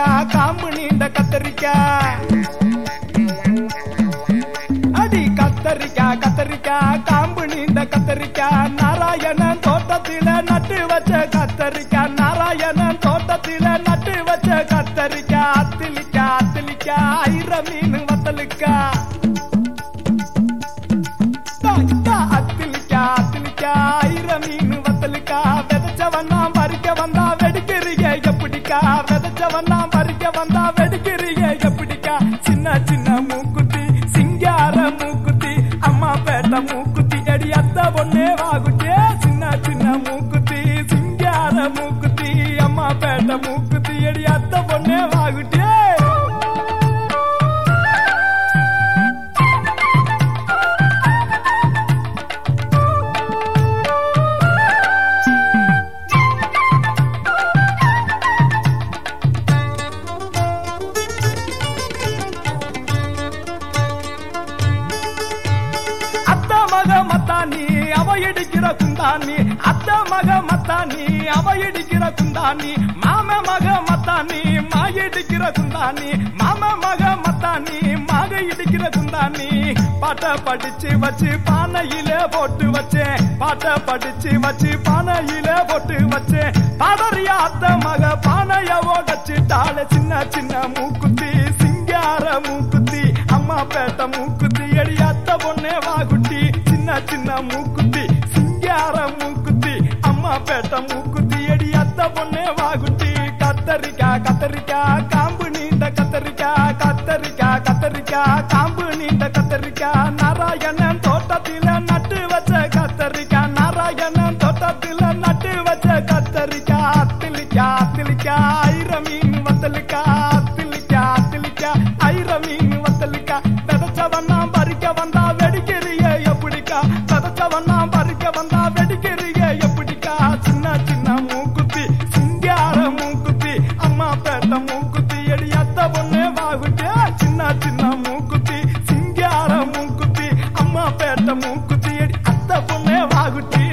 கத்தரிக்காய் காம்பு நீண்ட கத்தரிக்காய் அடி கத்தரிக்காய் கத்தரிக்காய் காம்பு நீண்ட கத்தரிக்காய் நாராயணன் தோட்டத்தில நட்டு வச்ச கத்தரிக்காய் நாராயணன் தோட்டத்தில நட்டு வச்ச கத்தரிக்காய் அத்திலிக்கா அத்திலிக்கா ஐர மீன் வத்தலுக்கா அத்திலிக்கா அத்திலிக்கா ஐர மீன் வத்தலுக்கா விதைச்சவன்னா பறிக்க வந்தா வெடிக்கிறீங்க எப்படிக்கா விதைச்சவன்னா பறிக்க வந்தா வெடிக்கிறீங்க எப்படிக்கா சின்ன சின்ன மூக்குத்தி சிங்கார மூக்குத்தி அம்மா பேட்ட மூக்குத்தி அடி அத்த பொண்ணே வாகுட்டே சின்ன சின்ன மூக்குத்தி சிங்கார மூக்குத்தி அம்மா பேட்ட மூக்குத்தி அடி அத்த பொண்ணே வாகுட்டே அத்த மக மத்தானி அவ இடிக்கிற குந்தானி அத்த மக மத்தானி அவ இடிக்கிற குந்தானி மாம மக மத்தானி மாக இடிக்கிற குந்தானி மாம மக மத்தானி மாக இடிக்கிற குந்தானி பாட்ட படிச்சு வச்சு பானையில போட்டு வச்சேன் பாட்ட படிச்சு வச்சு பானையில போட்டு வச்சேன் பாடறியா அத்த மக பானைய ஓடச்சிட்டால சின்ன சின்ன மூக்குத்தி சிங்கார மூக்குத்தி அம்மா பேட்ட மூக்குத்தி எடி அத்த பொண்ணே வாகுட்டி சின்ன சின்ன மூக்குத்தி சிங்கார மூக்குத்தி அம்மா பேட்ட மூக்குத்தி எடி அத்த பொண்ணே வாகுட்டி கத்தரிக்கா கத்தரிக்கா காம்பு நீண்ட கத்தரிக்கா கத்தரிக்கா கத்தரிக்கா காம்பு நீண்ட கத்தரிக்கா நாராயணன் தோட்டத்தில நட்டு வச்ச கத்தரிக்கா நாராயணன் தோட்டத்தில நட்டு வச்ச கத்தரிக்கா அத்திலிக்கா அத்திலிக்கா ஐர மீன் வத்தலுக்கா அத்திலிக்கா அத்திலிக்கா ஐர மீன் வத்தலுக்கா விதைச்சவன்னா பறிக்க வந்தா வெடிக்கிறிய எப்படிக்கா விதைச்சவன்னா பறிக்க வந்தா வெடிக்கிறிய எப்படிக்கா சின்ன சின்ன மூக்குத்தி சிங்கார மூக்குத்தி அம்மா பேட்ட மூக்குத்தி எடி அத்த பொண்ணே வாகுட்டே சின்ன சின்ன மூக்குத்தி சிங்கார மூக்குத்தி அம்மா பேட்ட மூக்குத்தி எடி அத்த பொண்ணே வாகுட்டி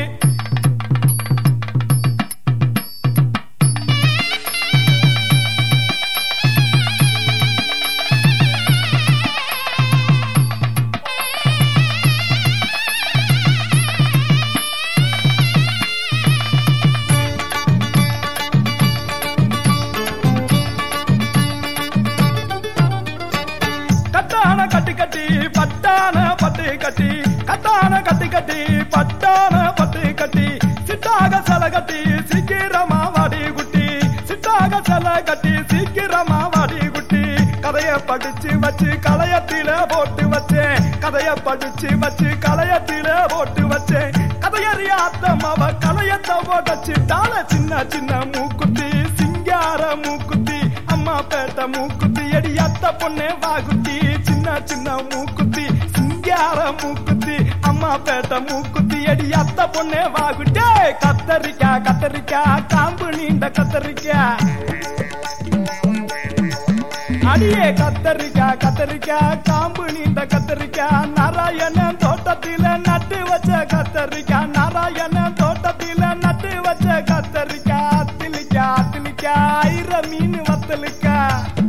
கட்டான கட்டி கட்டி பட்டான பட்டு கட்டி கட்டான கட்டி கட்டி பட்டான பட்டு கட்டி சிட்டாக சல கட்டி சீக்கிரமா வாடி குட்டி சிட்டாக சல கட்டி சீக்கிரமா வாடி குட்டி கதைய படிச்சு வச்சு கலையத்தில போட்டு வச்சேன் கதைய படிச்சு வச்சு கலையத்தில போட்டு வச்சேன் கதையறிய அத்தம்மாவ கலையத்த போட்டச்சிட்டால சின்ன சின்ன மூக்குத்தி சிங்கார மூக்குத்தி அம்மா பேட்ட மூக்குத்தி எடி அத்த பொண்ணே வாகுத்தி சின்ன சின்ன மூக்குத்தி சிங்கார மூக்குத்தி அம்மா பேட்ட மூக்குத்தி எடி அத்த பொண்ணே வாகுட்டே கத்தரிக்கா கத்தரிக்கா காம்பு நீண்ட கத்தரிக்கா அடியே கத்தரிக்கா கத்தரிக்கா காம்பு நீண்ட கத்தரிக்கா நாராயணன் தோட்டத்தில நட்டு வச்ச கத்தரிக்கா நாராயணன் தோட்டத்தில நட்டு வச்ச கத்தரிக்கா அத்திலிக்கா அத்திலிக்கா ஐர மீன் வத்தலுக்கா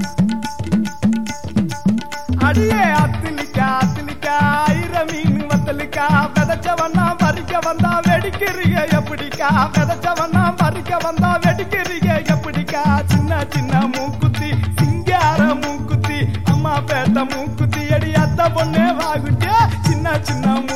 அடியே அத்திலிக்கா அத்திலிக்கா ஐர மீன் வத்தலுக்கா விதைச்சவன்னா பறிக்க வந்தா வெடிக்கிறீங்க எப்படிக்கா விதைச்சவன்னா பறிக்க வந்தா வெடிக்கிறீங்க எப்படிக்கா சின்ன சின்ன மூக்குத்தி சிங்கார மூக்குத்தி அம்மா பேட்ட மூக்குத்தி அடி அத்த பொண்ணே வாகுட்டியா சின்ன சின்ன